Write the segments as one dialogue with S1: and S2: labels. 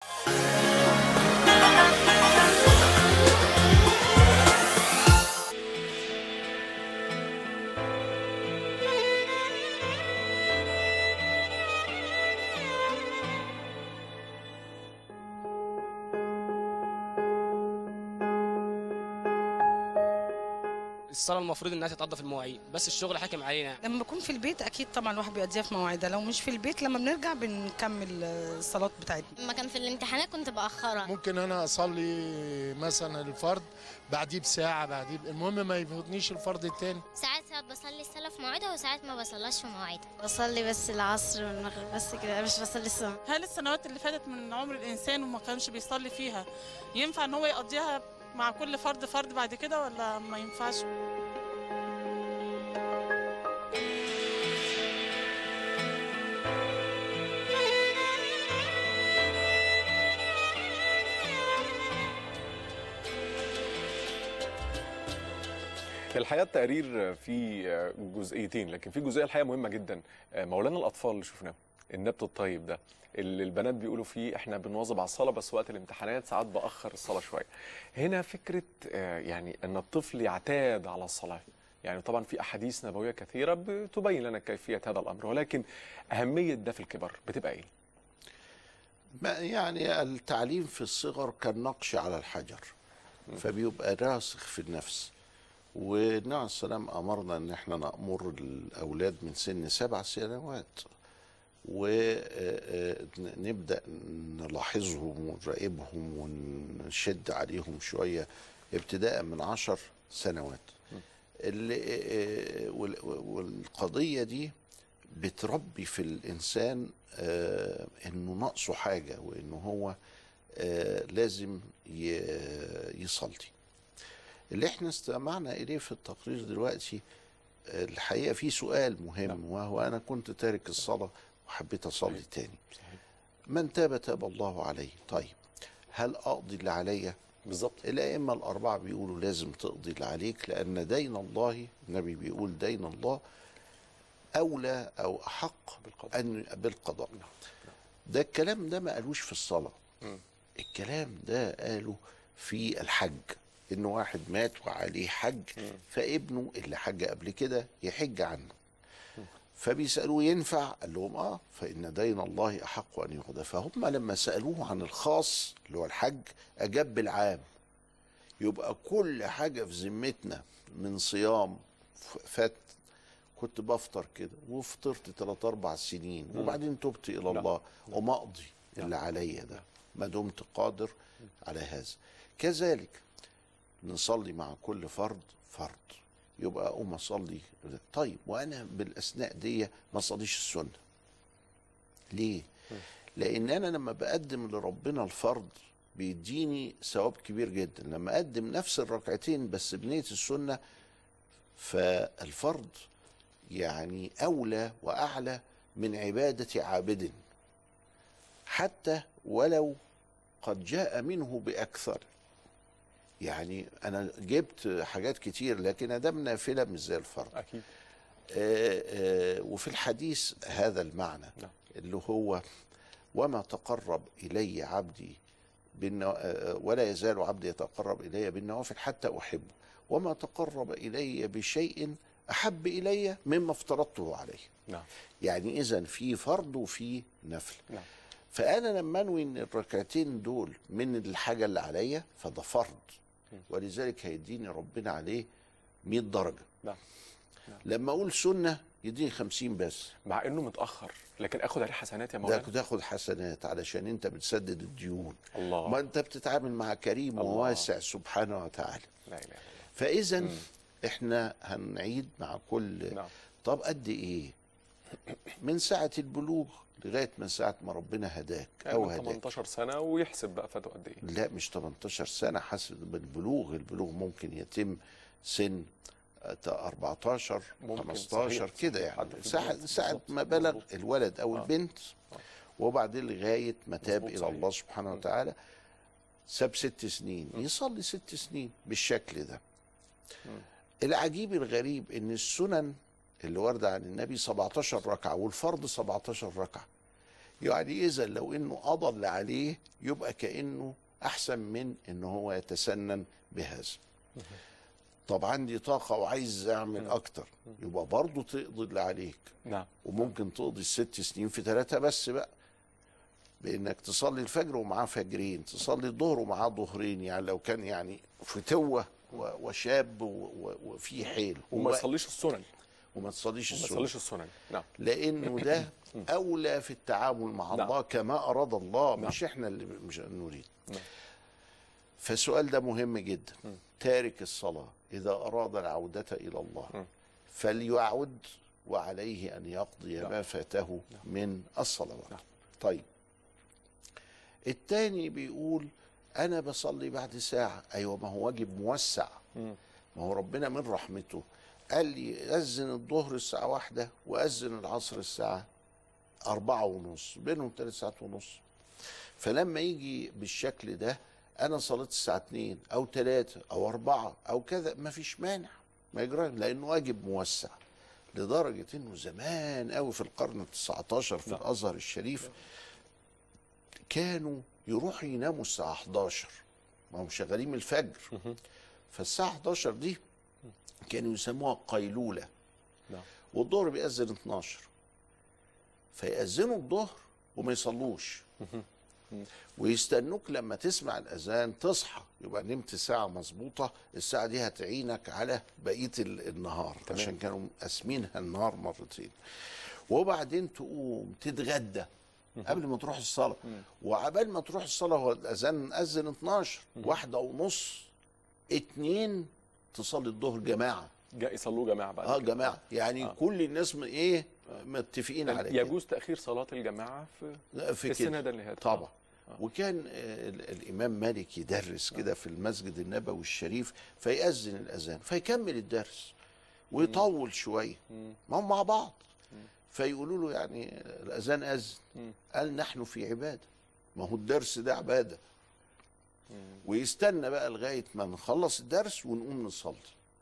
S1: الصلاه المفروض انها تتقضى في المواعيد بس الشغل حاكم علينا يعني.
S2: لما بكون في البيت اكيد طبعا الواحد بيقضيها في مواعيدها لو مش في البيت لما بنرجع بنكمل آه، الصلاه بتاعتنا
S3: لما كان في الامتحانات كنت باخرها
S4: ممكن انا اصلي مثلا الفرض بعديه بساعه بعديه ب- المهم ما يفوتنيش الفرض التاني
S3: ساعات ساعات بصلي الصلاه في مواعيدها وساعات ما بصلاش في مواعيدها
S5: بصلي بس العصر والمغرب بس كده مش بصلي الصبح
S6: هل السنوات اللي فاتت من عمر الانسان وما كانش بيصلي فيها ينفع ان هو يقضيها مع كل فرد فرد بعد كده ولا ما ينفعش
S7: الحقيقه التقرير في جزئيتين لكن في جزئيه الحقيقه مهمه جدا مولانا الاطفال اللي شفناه النبت الطيب ده اللي البنات بيقولوا فيه احنا بنواظب على الصلاه بس وقت الامتحانات ساعات باخر الصلاه شويه هنا فكره آه، يعني ان الطفل يعتاد على الصلاه يعني طبعا في احاديث نبويه كثيره بتبين لنا كيفيه هذا الامر ولكن اهميه ده في الكبر بتبقى ايه
S8: ما يعني التعليم في الصغر كالنقش على الحجر فبيبقى راسخ في النفس والنبي عليه السلام امرنا ان احنا نامر الاولاد من سن سبع سنوات ونبدا نلاحظهم ونراقبهم ونشد عليهم شويه ابتداء من عشر سنوات اللي- وال- والقضيه دي بتربي في الانسان آه، انه ناقصه حاجه وانه هو آه، لازم ي- يصلي اللي احنا استمعنا اليه في التقرير دلوقتي آه، الحقيقه في سؤال مهم وهو انا كنت تارك الصلاه وحبيت اصلي تاني من تاب تاب الله عليه طيب هل اقضي اللي عليا
S7: بالظبط
S8: الائمه الاربعه بيقولوا لازم تقضي اللي عليك لان دين الله النبي بيقول دين الله اولى او احق
S7: بالقضاء.
S8: ان بالقضاء ده الكلام ده ما قالوش في الصلاه الكلام ده قاله في الحج انه واحد مات وعليه حج فابنه اللي حج قبل كده يحج عنه فبيسالوه ينفع قال لهم اه فان دين الله احق ان يقضى فهم لما سالوه عن الخاص اللي هو الحج اجاب بالعام يبقى كل حاجه في ذمتنا من صيام ف- فات كنت بفطر كده وفطرت ثلاث اربع سنين وبعدين تبت الى الله وما اقضي اللي عليا ده ما دمت قادر على هذا كذلك نصلي مع كل فرد فرد يبقى اقوم اصلي طيب وانا بالاثناء دي ما اصليش السنه ليه لان انا لما بقدم لربنا الفرض بيديني ثواب كبير جدا لما اقدم نفس الركعتين بس بنيه السنه فالفرض يعني اولى واعلى من عباده عابد حتى ولو قد جاء منه باكثر يعني انا جبت حاجات كتير لكن ادام نافله مش زي الفرض
S7: اكيد
S8: آه، آه، وفي الحديث هذا المعنى
S7: نعم.
S8: اللي هو وما تقرب الي عبدي بالنو... آه، ولا يزال عبدي يتقرب الي بالنوافل حتى احبه وما تقرب الي بشيء احب الي مما افترضته عليه
S7: نعم
S8: يعني اذا في فرض وفي نفل
S7: نعم
S8: فانا لما انوي ان الركعتين دول من الحاجه اللي عليا فده فرض ولذلك هيديني ربنا عليه 100 درجه
S7: نعم
S8: لما اقول سنه يديني 50 بس
S7: مع انه متاخر لكن اخد عليه حسنات يا
S8: ده
S7: مولانا
S8: تاخد حسنات علشان انت بتسدد الديون
S7: الله
S8: ما انت بتتعامل مع كريم
S7: الله.
S8: وواسع سبحانه وتعالى
S7: لا اله الا
S8: فاذا احنا هنعيد مع كل
S7: الله نعم
S8: طب قد ايه من ساعه البلوغ لغايه من ساعه ما ربنا هداك او
S7: من
S8: هداك
S7: 18 سنه ويحسب بقى فاته قد ايه
S8: لا مش 18 سنة حسب البلوغ البلوغ ممكن يتم سن آه، 14
S7: ممكن،
S8: 15
S7: صحيح،
S8: كده
S7: صحيح.
S8: يعني
S7: حد في
S8: ساعة,
S7: البلوغ.
S8: ساعة
S7: بالظبط،
S8: ما بلغ
S7: مظبوط.
S8: الولد أو
S7: آه.
S8: البنت وبعدين لغاية ما تاب
S7: مظبوط،
S8: إلى
S7: صحيح.
S8: الله سبحانه وتعالى ساب ست سنين يصلي ست سنين بالشكل ده العجيب الغريب ان السنن اللي واردة عن النبي 17 ركعة والفرض 17 ركعة يعني اذا لو انه قضى اللي عليه يبقى كانه احسن من ان هو يتسنن بهذا طب عندي طاقه وعايز اعمل اكتر يبقى برضه تقضي اللي عليك
S7: نعم
S8: وممكن تقضي الست سنين في ثلاثة بس بقى بانك تصلي الفجر ومعاه فجرين تصلي الظهر ومعاه ظهرين يعني لو كان يعني فتوة و- وشاب و- و- وفي حيل
S7: وما
S8: و-
S7: يصليش السنن
S8: وما تصليش
S7: وما
S8: السنة
S7: يصليش السنن نعم
S8: لانه ده اولى في التعامل مع
S7: نعم.
S8: الله كما اراد الله
S7: نعم.
S8: مش احنا اللي مش نريد
S7: نعم.
S8: فالسؤال ده مهم جدا تارك الصلاه اذا اراد العوده الى الله
S7: م.
S8: فليعد وعليه ان يقضي
S7: نعم.
S8: ما فاته من الصلوات
S7: نعم.
S8: طيب التاني بيقول انا بصلي بعد ساعه ايوه ما هو واجب موسع
S7: مم.
S8: ما هو ربنا من رحمته قال لي أذن الظهر الساعة واحدة وأذن العصر الساعة أربعة ونص بينهم ثلاث ساعات ونص فلما يجي بالشكل ده أنا صليت الساعة اتنين أو ثلاثة أو أربعة أو كذا ما فيش مانع ما يجرى لأنه واجب موسع لدرجة إنه زمان قوي في القرن التسعة عشر في
S7: نعم.
S8: الأزهر الشريف كانوا يروحوا يناموا الساعة 11 ما هم شغالين من الفجر فالساعة 11 دي كانوا يسموها قيلولة
S7: نعم.
S8: والظهر بيأذن 12 فيأذنوا الظهر وما يصلوش ويستنوك لما تسمع الأذان تصحى يبقى نمت ساعة مظبوطة الساعة دي هتعينك على بقية ال- النهار
S7: تمام.
S8: عشان كانوا مقسمينها النهار مرتين وبعدين تقوم تتغدى قبل ما تروح الصلاة وعبال ما تروح الصلاة هو الأذان أذن 12 واحدة ونص اتنين تصلي الظهر جماعة
S7: جاء يصلوا جماعه بعد
S8: اه
S7: كده.
S8: جماعة يعني
S7: آه.
S8: آه. كل الناس م- ايه متفقين على كده.
S7: يجوز تاخير صلاه الجماعه في
S8: لا، في
S7: السنه
S8: كده
S7: ده اللي هي
S8: طبعا وكان آه، ال- الامام مالك يدرس كده في المسجد النبوي الشريف فيأذن الاذان فيكمل الدرس ويطول شويه ما هم مع بعض فيقولوا له يعني الاذان اذن
S7: مم.
S8: قال نحن في عباده ما هو الدرس ده عباده ويستنى بقى لغايه ما نخلص الدرس ونقوم نصلي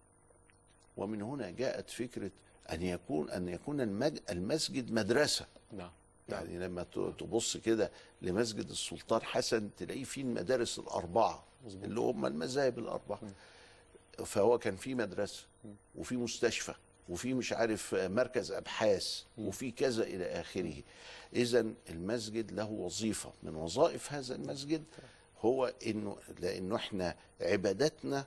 S8: ومن هنا جاءت فكره ان يكون ان يكون المج- المسجد مدرسه
S7: نعم
S8: يعني لما ت- تبص كده لمسجد السلطان حسن تلاقيه فيه المدارس الأربعة
S7: مظبوط.
S8: اللي هم المذاهب الأربعة فهو كان في مدرسة وفي مستشفى وفي مش عارف مركز أبحاث وفي كذا إلى آخره إذا المسجد له وظيفة من وظائف هذا المسجد هو إنه لأنه إحنا عباداتنا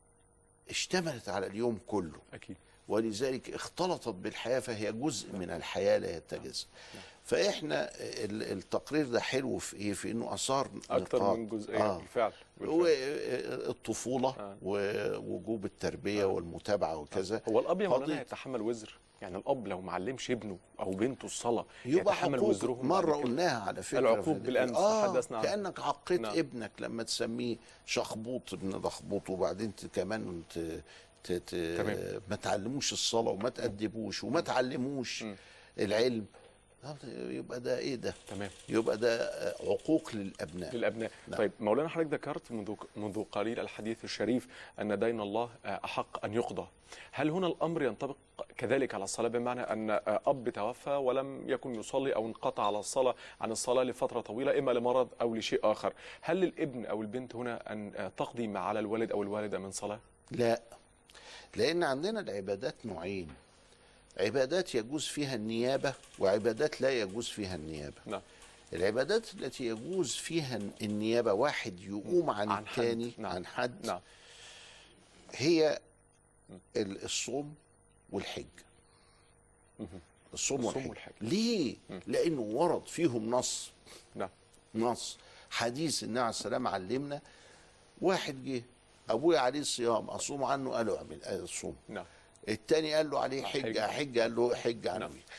S8: اشتملت على اليوم كله
S7: اكيد
S8: ولذلك اختلطت بالحياة فهي جزء من الحياة لا يتجزأ فإحنا ال- التقرير ده حلو في إيه في إنه أثار
S7: اكتر
S8: نقاط.
S7: من جزئيه
S8: آه.
S7: بالفعل بالفعل.
S8: والطفولة
S7: آه.
S8: ووجوب التربية والمتابعة وكذا
S7: هو الاب يا مولانا
S8: قضية-
S7: هيتحمل وزر يعني الاب لو ما علمش ابنه او بنته الصلاه
S8: يبقى
S7: يتحمل
S8: حقوق
S7: وزرهم
S8: مرة
S7: بعد كده.
S8: قلناها على فكرة
S7: العقوق
S8: في-
S7: بالأمس
S8: آه
S7: تحدثنا عنها.
S8: كأنك عقيت
S7: نعم.
S8: ابنك لما تسميه شخبوط ابن دخبوط وبعدين ت- كمان ت... ت... ت...
S7: تمام.
S8: ما تعلموش الصلاة وما تأدبوش وما تعلموش
S7: مم.
S8: العلم آه، يبقى ده ايه ده
S7: تمام
S8: يبقى ده عقوق للابناء
S7: للابناء
S8: نعم.
S7: طيب مولانا حضرتك ذكرت منذ منذ قليل الحديث الشريف ان دين الله آه، احق ان يقضى هل هنا الامر ينطبق كذلك على الصلاه بمعنى ان آه، اب توفى ولم يكن يصلي او انقطع على الصلاه عن الصلاه لفتره طويله اما لمرض او لشيء اخر هل للابن او البنت هنا ان آه، تقضي ما على الوالد او الوالده من صلاه
S8: لا لان عندنا العبادات نوعين عبادات يجوز فيها النيابه وعبادات لا يجوز فيها النيابه
S7: نعم
S8: العبادات التي يجوز فيها النيابه واحد يقوم عن,
S7: عن حد.
S8: الثاني
S7: نعم.
S8: عن حد
S7: نعم
S8: هي ال- الصوم والحج
S7: مهم.
S8: الصوم
S7: الصوم
S8: والحج,
S7: والحج.
S8: ليه لانه ورد فيهم نص
S7: نعم
S8: نص حديث النبي عليه السلام علمنا واحد جه ابويا عليه الصيام اصوم عنه قال له اعمل آه، الصوم
S7: نعم
S8: التاني قال له عليه
S7: حج.
S8: حج حج قال له حج عنه
S7: نعم.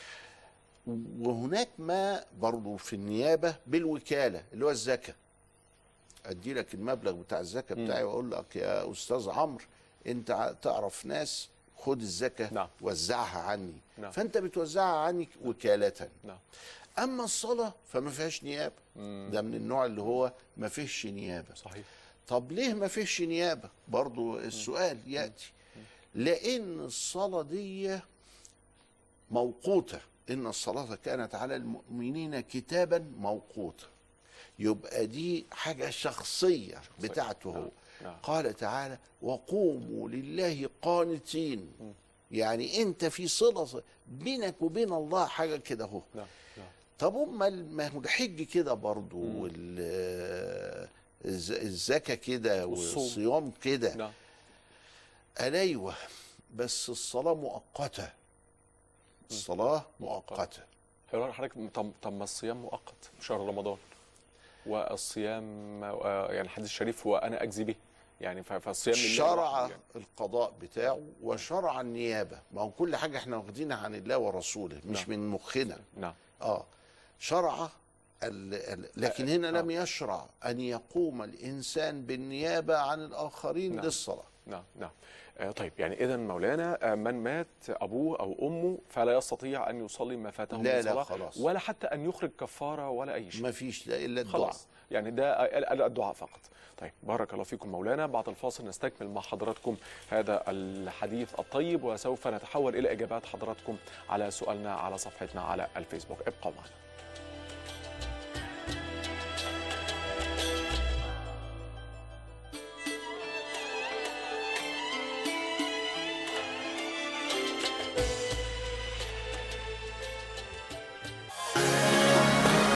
S8: وهناك ما برضه في النيابه بالوكاله اللي هو الزكاه ادي لك المبلغ بتاع الزكاه بتاعي واقول لك يا استاذ عمرو انت ع- تعرف ناس خد الزكاه
S7: نعم.
S8: وزعها عني
S7: نعم.
S8: فانت بتوزعها عني وكاله
S7: نعم
S8: اما الصلاه فما فيهاش نيابه
S7: مم.
S8: ده من النوع اللي هو ما فيهش نيابه
S7: صحيح
S8: طب ليه ما فيش نيابه برضو السؤال ياتي لان الصلاه دي موقوته ان الصلاه كانت على المؤمنين كتابا موقوتا يبقى دي حاجه شخصيه بتاعته هو
S7: نعم.
S8: قال تعالى وقوموا لله قانتين يعني انت في صله بينك وبين الله حاجه كده اهو
S7: نعم نعم
S8: طب امال ما هو الحج كده برضه وال الز- الزكاه كده
S7: والصوم.
S8: والصيام كده
S7: نعم
S8: قال ايوه بس الصلاه مؤقته الصلاه مؤقته
S7: حوار حضرتك طب طب ما الصيام مؤقت شهر رمضان والصيام آه، يعني الحديث الشريف هو انا اجزي به يعني ف- فالصيام لله
S8: شرع
S7: لوحده يعني.
S8: القضاء بتاعه وشرع النيابه ما هو كل حاجه احنا واخدينها عن الله ورسوله مش
S7: نعم.
S8: من مخنا
S7: نعم
S8: اه شرع ال ال لكن هنا لم يشرع ان يقوم الانسان بالنيابه عن الاخرين
S7: نعم.
S8: للصلاه
S7: نعم نعم آه، طيب يعني اذا مولانا آه، من مات ابوه او امه فلا يستطيع ان يصلي ما فاته
S8: لا،
S7: من
S8: لا،
S7: صلاه
S8: خلاص.
S7: ولا حتى ان يخرج كفاره ولا اي شيء
S8: ما فيش لا الا الدعاء
S7: خلاص يعني ده ال- الدعاء فقط طيب بارك الله فيكم مولانا بعد الفاصل نستكمل مع حضراتكم هذا الحديث الطيب وسوف نتحول الى اجابات حضراتكم على سؤالنا على صفحتنا على الفيسبوك ابقوا معنا